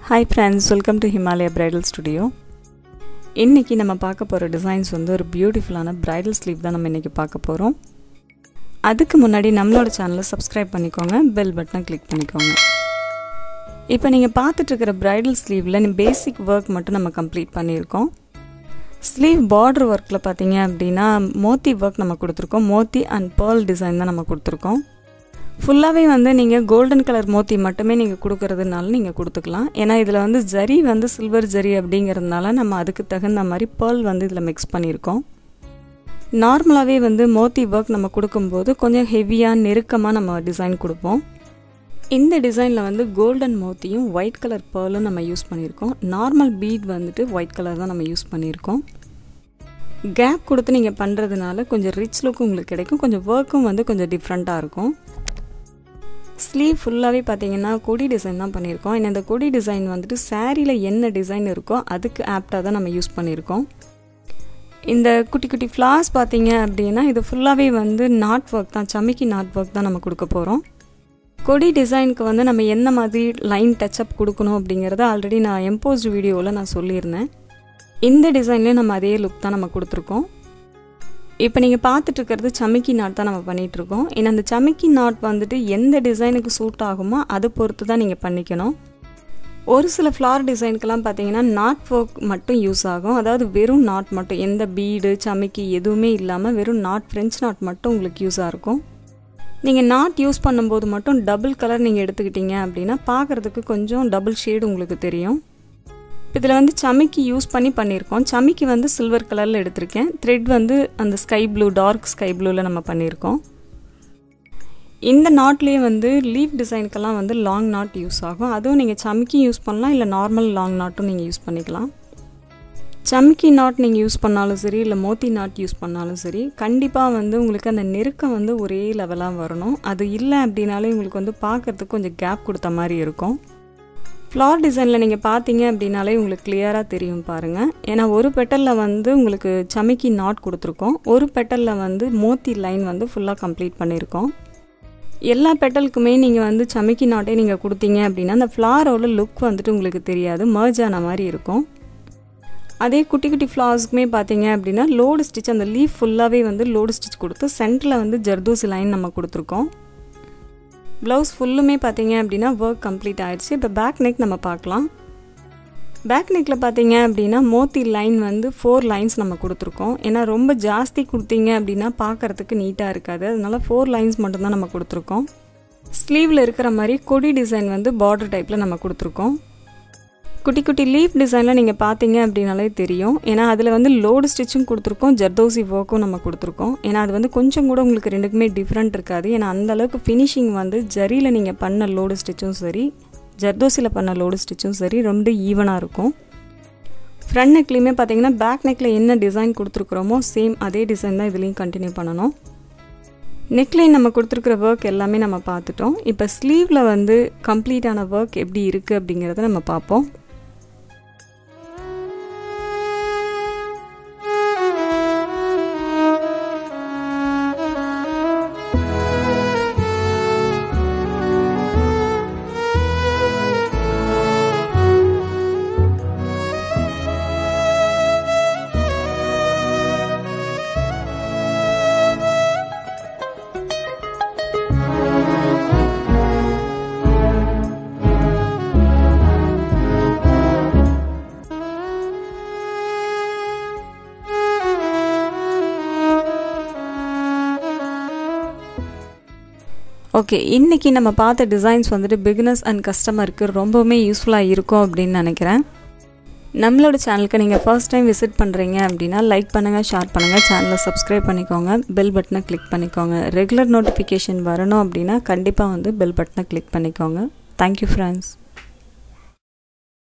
hi friends welcome to Himalaya bridal studio இன்றைக்கி நம்ம பார்க்க போகிற டிசைன்ஸ் வந்து ஒரு பியூட்டிஃபுல்லான பிரைடல் ஸ்லீவ் தான் நம்ம இன்றைக்கி பார்க்க போகிறோம் அதுக்கு முன்னாடி நம்மளோட சேனலை சப்ஸ்கிரைப் பண்ணிக்கோங்க பெல் பட்டனை கிளிக் பண்ணிக்கோங்க இப்போ நீங்கள் பார்த்துட்ருக்கிற பிரைடல் ஸ்லீவில் பேசிக் ஒர்க் மட்டும் நம்ம கம்ப்ளீட் பண்ணியிருக்கோம் ஸ்லீவ் பார்டர் ஒர்க்கில் பார்த்தீங்க அப்படின்னா மோத்தி ஒர்க் நம்ம கொடுத்துருக்கோம் மோத்தி அண்ட் பேர்ல் டிசைன் தான் நம்ம கொடுத்துருக்கோம் ஃபுல்லாகவே வந்து நீங்கள் கோல்டன் கலர் மோத்தி மட்டுமே நீங்கள் கொடுக்கறதுனால நீங்கள் கொடுத்துக்கலாம் ஏன்னா இதில் வந்து ஜரி வந்து சில்வர் ஜரி அப்படிங்கிறதுனால நம்ம அதுக்கு தகுந்த மாதிரி பேர்ல் வந்து இதில் மிக்ஸ் பண்ணியிருக்கோம் நார்மலாகவே வந்து மோத்தி ஒர்க் நம்ம கொடுக்கும்போது கொஞ்சம் ஹெவியாக நெருக்கமாக நம்ம டிசைன் கொடுப்போம் இந்த டிசைனில் வந்து கோல்டன் மோத்தியும் ஒயிட் கலர் பேர்லும் நம்ம யூஸ் பண்ணியிருக்கோம் நார்மல் பீட் வந்துட்டு ஒயிட் கலர் தான் நம்ம யூஸ் பண்ணியிருக்கோம் கேப் கொடுத்து நீங்கள் பண்ணுறதுனால கொஞ்சம் ரிச் லுக்கும் உங்களுக்கு கிடைக்கும் கொஞ்சம் ஒர்க்கும் வந்து கொஞ்சம் டிஃப்ரெண்ட்டாக இருக்கும் ஸ்லீவ் ஃபுல்லாகவே பார்த்தீங்கன்னா கொடி டிசைன் தான் பண்ணியிருக்கோம் இந்த கொடி டிசைன் வந்துட்டு சாரியில் என்ன டிசைன் இருக்கோ அதுக்கு ஆப்டாக தான் நம்ம யூஸ் பண்ணியிருக்கோம் இந்த குட்டி குட்டி ஃப்ளார்ஸ் பார்த்தீங்க அப்படின்னா இது ஃபுல்லாகவே வந்து நாட் ஒர்க் தான் சமிக்கி நாட் ஒர்க் தான் நம்ம கொடுக்க போகிறோம் கொடி டிசைனுக்கு வந்து நம்ம எந்த மாதிரி லைன் டச்சப் கொடுக்கணும் அப்படிங்கிறத ஆல்ரெடி நான் எம்போஸ்ட் வீடியோவில் நான் சொல்லியிருந்தேன் இந்த டிசைன்லேயும் நம்ம அதே லுக் தான் நம்ம கொடுத்துருக்கோம் இப்போ நீங்கள் பார்த்துட்டு இருக்கிறது சமிக்கி நாட் தான் நம்ம பண்ணிகிட்ருக்கோம் ஏன்னா அந்த சமிக்கி நாட் வந்துட்டு எந்த டிசைனுக்கு சூட் ஆகுமோ அதை பொறுத்து தான் நீங்கள் பண்ணிக்கணும் ஒரு சில ஃப்ளார் டிசைனுக்கெல்லாம் பார்த்தீங்கன்னா நாட் ஒர்க் மட்டும் யூஸ் ஆகும் அதாவது வெறும் நாட் மட்டும் எந்த பீடு சமிக்கி எதுவுமே இல்லாமல் வெறும் நாட் ஃப்ரெஞ்ச் நாட் மட்டும் உங்களுக்கு யூஸாக இருக்கும் நீங்கள் நாட் யூஸ் பண்ணும்போது மட்டும் டபுள் கலர் நீங்கள் எடுத்துக்கிட்டீங்க அப்படின்னா பார்க்குறதுக்கு கொஞ்சம் டபுள் ஷேடு உங்களுக்கு தெரியும் இதில் வந்து சமிக்கி யூஸ் பண்ணி பண்ணியிருக்கோம் சமிக்கி வந்து சில்வர் கலரில் எடுத்திருக்கேன் த்ரெட் வந்து அந்த ஸ்கை ப்ளூ டார்க் ஸ்கை ப்ளூவில் நம்ம பண்ணியிருக்கோம் இந்த நாட்லேயே வந்து லீவ் டிசைனுக்கெல்லாம் வந்து லாங் நாட் யூஸ் ஆகும் அதுவும் நீங்கள் சமிக்கி யூஸ் பண்ணலாம் இல்லை நார்மல் லாங் நாட்டும் நீங்கள் யூஸ் பண்ணிக்கலாம் சமிக்கி நாட் நீங்கள் யூஸ் பண்ணாலும் சரி இல்லை மோத்தி நாட் யூஸ் பண்ணாலும் சரி கண்டிப்பாக வந்து உங்களுக்கு அந்த நெருக்கம் வந்து ஒரே லெவலாக வரணும் அது இல்லை அப்படின்னாலே உங்களுக்கு வந்து பார்க்குறதுக்கு கொஞ்சம் கேப் கொடுத்த மாதிரி இருக்கும் ஃப்ளார் டிசைனில் நீங்கள் பார்த்தீங்க அப்படின்னாலே உங்களுக்கு கிளியராக தெரியும் பாருங்கள் ஏன்னா ஒரு பெட்டலில் வந்து உங்களுக்கு சமிக்கி நாட் கொடுத்துருக்கோம் ஒரு பெட்டலில் வந்து மோத்தி லைன் வந்து ஃபுல்லாக கம்ப்ளீட் பண்ணியிருக்கோம் எல்லா பெட்டலுக்குமே நீங்கள் வந்து சமிக்கி நாட்டே நீங்கள் கொடுத்தீங்க அப்படின்னா அந்த ஃப்ளாரோட லுக் வந்துட்டு உங்களுக்கு தெரியாது மர்ஜ் ஆன மாதிரி இருக்கும் அதே குட்டி குட்டி ஃப்ளார்ஸ்க்குமே பார்த்தீங்க அப்படின்னா லோடு ஸ்டிச் அந்த லீஃப் ஃபுல்லாகவே வந்து லோடு ஸ்டிச் கொடுத்து சென்டரில் வந்து ஜர்தூசி லைன் நம்ம கொடுத்துருக்கோம் ப்ளவுஸ் ஃபுல்லுமே பார்த்தீங்க அப்படின்னா ஒர்க் கம்ப்ளீட் ஆயிடுச்சு இப்போ பேக் நெக் நம்ம பார்க்கலாம் பேக் நெக்கில் பார்த்தீங்க அப்படின்னா மோத்தி லைன் வந்து ஃபோர் லைன்ஸ் நம்ம கொடுத்துருக்கோம் ஏன்னா ரொம்ப ஜாஸ்தி கொடுத்தீங்க அப்படின்னா பார்க்குறதுக்கு நீட்டாக இருக்காது அதனால ஃபோர் லைன்ஸ் மட்டும்தான் நம்ம கொடுத்துருக்கோம் ஸ்லீவில் இருக்கிற மாதிரி கொடி டிசைன் வந்து பார்டர் டைப்பில் நம்ம கொடுத்துருக்கோம் குட்டி குட்டி லீஃப் டிசைனில் நீங்கள் பார்த்தீங்க அப்படின்னாலே தெரியும் ஏன்னா அதில் வந்து லோடு ஸ்டிச்சும் கொடுத்துருக்கோம் ஜர்தோசி ஒர்க்கும் நம்ம கொடுத்துருக்கோம் ஏன்னா அது வந்து கொஞ்சம் கூட உங்களுக்கு ரெண்டுக்குமே டிஃப்ரெண்ட் இருக்காது ஏன்னா அந்தளவுக்கு ஃபினிஷிங் வந்து ஜரியில் நீங்கள் பண்ண லோடு ஸ்டிச்சும் சரி ஜர்தோசியில் பண்ண லோடு ஸ்டிச்சும் சரி ரொம்ப ஈவனாக இருக்கும் ஃப்ரண்ட் நெக்லேயுமே பார்த்தீங்கன்னா பேக் நெக்கில் என்ன டிசைன் கொடுத்துருக்குறோமோ சேம் அதே டிசைன் தான் இதுலேயும் கண்டினியூ பண்ணணும் நெக்லைன் நம்ம கொடுத்துருக்குற ஒர்க் எல்லாமே நம்ம பார்த்துட்டோம் இப்போ ஸ்லீவில் வந்து கம்ப்ளீட்டான ஒர்க் எப்படி இருக்குது அப்படிங்கிறத நம்ம பார்ப்போம் ஓகே இன்றைக்கி நம்ம பார்த்த டிசைன்ஸ் வந்துட்டு பிகினர்ஸ் அண்ட் கஸ்டமருக்கு ரொம்பவுமே யூஸ்ஃபுல்லாக இருக்கும் அப்படின்னு நினைக்கிறேன் நம்மளோட சேனலுக்கு நீங்கள் ஃபர்ஸ்ட் டைம் விசிட் பண்ணுறீங்க அப்படின்னா லைக் பண்ணுங்கள் ஷேர் பண்ணுங்கள் சேனலை சப்ஸ்கிரைப் பண்ணிக்கோங்க பெல் பட்டனை கிளிக் பண்ணிக்கோங்க ரெகுலர் நோட்டிஃபிகேஷன் வரணும் அப்படின்னா கண்டிப்பாக வந்து பெல் பட்டனை கிளிக் பண்ணிக்கோங்க தேங்க்யூ ஃப்ரெண்ட்ஸ்